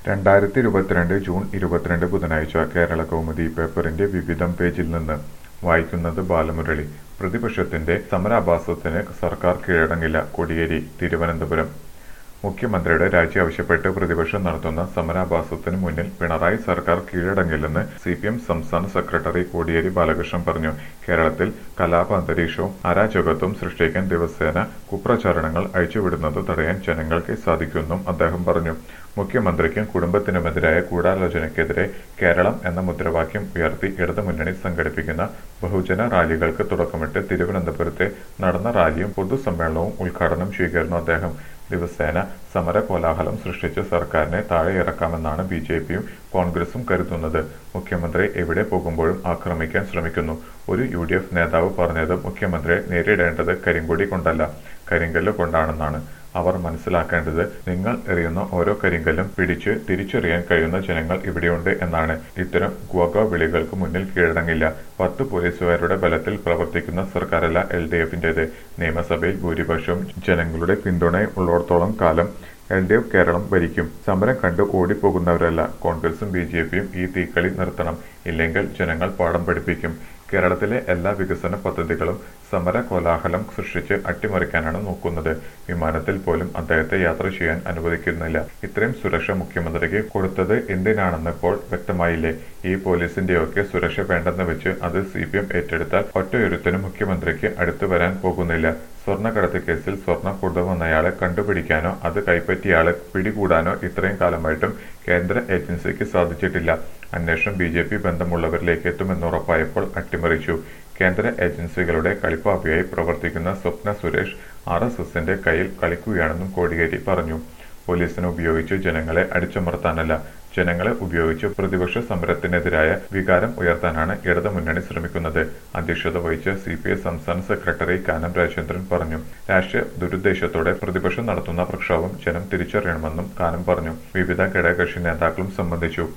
രണ്ടായിരത്തി ഇരുപത്തിരണ്ട് ജൂൺ ഇരുപത്തിരണ്ട് ബുധനാഴ്ച കേരള കൗമുദി പേപ്പറിന്റെ വിവിധം പേജിൽ നിന്ന് വായിക്കുന്നത് ബാലമുരളി പ്രതിപക്ഷത്തിന്റെ സമരാഭാസത്തിന് സർക്കാർ കീഴടങ്ങില്ല കോടിയേരി തിരുവനന്തപുരം മുഖ്യമന്ത്രിയുടെ രാജി ആവശ്യപ്പെട്ട് പ്രതിപക്ഷം നടത്തുന്ന സമരാഭാസത്തിന് മുന്നിൽ പിണറായി സർക്കാർ കീഴടങ്ങില്ലെന്ന് സി പി എം സംസ്ഥാന സെക്രട്ടറി കോടിയേരി ബാലകൃഷ്ണൻ പറഞ്ഞു കേരളത്തിൽ കലാപ അന്തരീക്ഷവും അരാജകത്വവും സൃഷ്ടിക്കാൻ ദിവസേന കുപ്രചാരണങ്ങൾ അയച്ചുവിടുന്നത് തടയാൻ ജനങ്ങൾക്ക് സാധിക്കുമെന്നും അദ്ദേഹം പറഞ്ഞു മുഖ്യമന്ത്രിക്കും കുടുംബത്തിനുമെതിരായ ഗൂഢാലോചനയ്ക്കെതിരെ കേരളം എന്ന മുദ്രാവാക്യം ഉയർത്തി ഇടതുമുന്നണി സംഘടിപ്പിക്കുന്ന ബഹുജന റാലികൾക്ക് തുടക്കമിട്ട് തിരുവനന്തപുരത്തെ നടന്ന റാലിയും പൊതുസമ്മേളനവും ഉദ്ഘാടനം ചെയ്യുകയായിരുന്നു അദ്ദേഹം ദിവസേന സമര കോലാഹലം സൃഷ്ടിച്ച് സർക്കാരിനെ താഴെയിറക്കാമെന്നാണ് ബി ജെ പിയും കോൺഗ്രസും കരുതുന്നത് മുഖ്യമന്ത്രി എവിടെ പോകുമ്പോഴും ആക്രമിക്കാൻ ശ്രമിക്കുന്നു ഒരു യു ഡി എഫ് നേതാവ് പറഞ്ഞത് മുഖ്യമന്ത്രിയെ നേരിടേണ്ടത് കരിങ്കൊടി കൊണ്ടല്ല കരിങ്കല്ല് കൊണ്ടാണെന്നാണ് അവർ മനസ്സിലാക്കേണ്ടത് നിങ്ങൾ എറിയുന്ന ഓരോ കരിങ്കല്ലും പിടിച്ച് തിരിച്ചറിയാൻ കഴിയുന്ന ജനങ്ങൾ ഇവിടെയുണ്ട് എന്നാണ് ഇത്തരം ഗുവഗ വിളികൾക്ക് മുന്നിൽ കീഴടങ്ങില്ല പത്ത് പോലീസുകാരുടെ ബലത്തിൽ പ്രവർത്തിക്കുന്ന സർക്കാരല്ല എൽ ഡി എഫിന്റേത് നിയമസഭയിൽ ഭൂരിപക്ഷവും ജനങ്ങളുടെ പിന്തുണയും ഉള്ളിടത്തോളം കാലം എൽ ഡി എഫ് കേരളം ഭരിക്കും സമരം കണ്ട് ഓടിപ്പോകുന്നവരല്ല കോൺഗ്രസും ബി ജെ പിയും ഈ തീക്കളി നിർത്തണം ഇല്ലെങ്കിൽ ജനങ്ങൾ പാഠം പഠിപ്പിക്കും കേരളത്തിലെ എല്ലാ വികസന പദ്ധതികളും സമര കോലാഹലം സൃഷ്ടിച്ച് അട്ടിമറിക്കാനാണ് നോക്കുന്നത് വിമാനത്തിൽ പോലും അദ്ദേഹത്തെ യാത്ര ചെയ്യാൻ അനുവദിക്കുന്നില്ല ഇത്രയും സുരക്ഷ മുഖ്യമന്ത്രിക്ക് കൊടുത്തത് എന്തിനാണെന്ന് ഇപ്പോൾ വ്യക്തമായില്ലേ ഈ പോലീസിന്റെയൊക്കെ സുരക്ഷ വേണ്ടെന്ന് വെച്ച് അത് സി പി എം ഏറ്റെടുത്താൽ ഒറ്റയൊരുത്തനും മുഖ്യമന്ത്രിക്ക് അടുത്തു വരാൻ പോകുന്നില്ല സ്വർണ്ണക്കടത്ത് കേസിൽ സ്വർണം കൊണ്ടുവന്നയാളെ കണ്ടുപിടിക്കാനോ അത് കൈപ്പറ്റിയയാളെ പിടികൂടാനോ ഇത്രയും കാലമായിട്ടും കേന്ദ്ര ഏജൻസിക്ക് സാധിച്ചിട്ടില്ല അന്വേഷണം ബി ജെ പി ബന്ധമുള്ളവരിലേക്ക് എത്തുമെന്നുറപ്പായപ്പോൾ അട്ടിമറിച്ചു കേന്ദ്ര ഏജൻസികളുടെ കളിപ്പാവിയായി പ്രവർത്തിക്കുന്ന സ്വപ്ന സുരേഷ് ആർ എസ് എസിന്റെ കയ്യിൽ കളിക്കുകയാണെന്നും കോടിയേരി പറഞ്ഞു പോലീസിനെ ഉപയോഗിച്ച് ജനങ്ങളെ അടിച്ചമർത്താനല്ല ജനങ്ങളെ ഉപയോഗിച്ച് പ്രതിപക്ഷ സമരത്തിനെതിരായ വികാരം ഉയർത്താനാണ് ഇടതുമുന്നണി ശ്രമിക്കുന്നത് അധ്യക്ഷത വഹിച്ച സി പി ഐ സംസ്ഥാന സെക്രട്ടറി കാനം രാജേന്ദ്രൻ പറഞ്ഞു രാഷ്ട്രീയ ദുരുദ്ദേശത്തോടെ പ്രതിപക്ഷം നടത്തുന്ന പ്രക്ഷോഭം ജനം തിരിച്ചറിയണമെന്നും കാനം പറഞ്ഞു വിവിധ ഘടകകക്ഷി നേതാക്കളും സംബന്ധിച്ചു